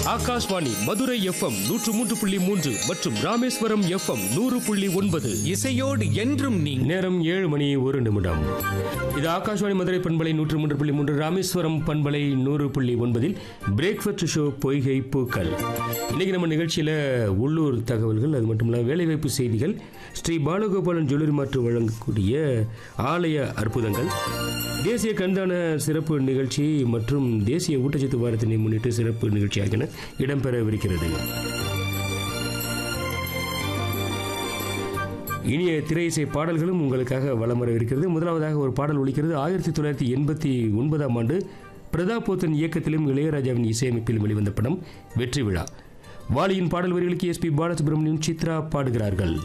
Akashvani Madurai FM நூற்று மூன்று புள்ளி மூன்று மற்றும் ராமேஸ்வரம் எஃப்எம் நூறு புள்ளி ஒன்பது இசையோடு என்றும் நீங்க நேரம் ஏழு மணி ஒரு நிமிடம் இது ஆகாஷ்வாணி மதுரை பண்பலை நூற்று மூன்று புள்ளி மூன்று ராமேஸ்வரம் பண்பலை நூறு புள்ளி ஒன்பதில் பிரேக்ஃபாஸ்ட் ஷோ பொய்கை பூக்கள் இன்னைக்கு நம்ம நிகழ்ச்சியில் உள்ளூர் தகவல்கள் அது மட்டும் இல்லாமல் வேலைவாய்ப்பு செய்திகள் ஸ்ரீ பாலகோபாலன் ஜுவல்லரி மாற்று வழங்கக்கூடிய ஆலய அற்புதங்கள் தேசிய கண்தான சிறப்பு நிகழ்ச்சி மற்றும் தேசிய ஊட்டச்சத்து வாரத்தினை முன்னிட்டு சிறப்பு நிகழ்ச்சி ஆகியன இடம்பெறவிருக்கிறது இனிய திரை இசை பாடல்களும் உங்களுக்காக வலம் வரவிருக்கிறது முதலாவதாக ஒரு பாடல் ஒலிக்கிறது ஆயிரத்தி தொள்ளாயிரத்தி எண்பத்தி ஒன்பதாம் ஆண்டு பிரதாப் போத்தன் இயக்கத்திலும் இளையராஜாவின் இசையமைப்பிலும் வெளிவந்த படம் வெற்றி விழா வாலியின் பாடல் வரிகளுக்கு எஸ்பி பாலசுப்ரமணியம் சித்ரா பாடுகிறார்கள்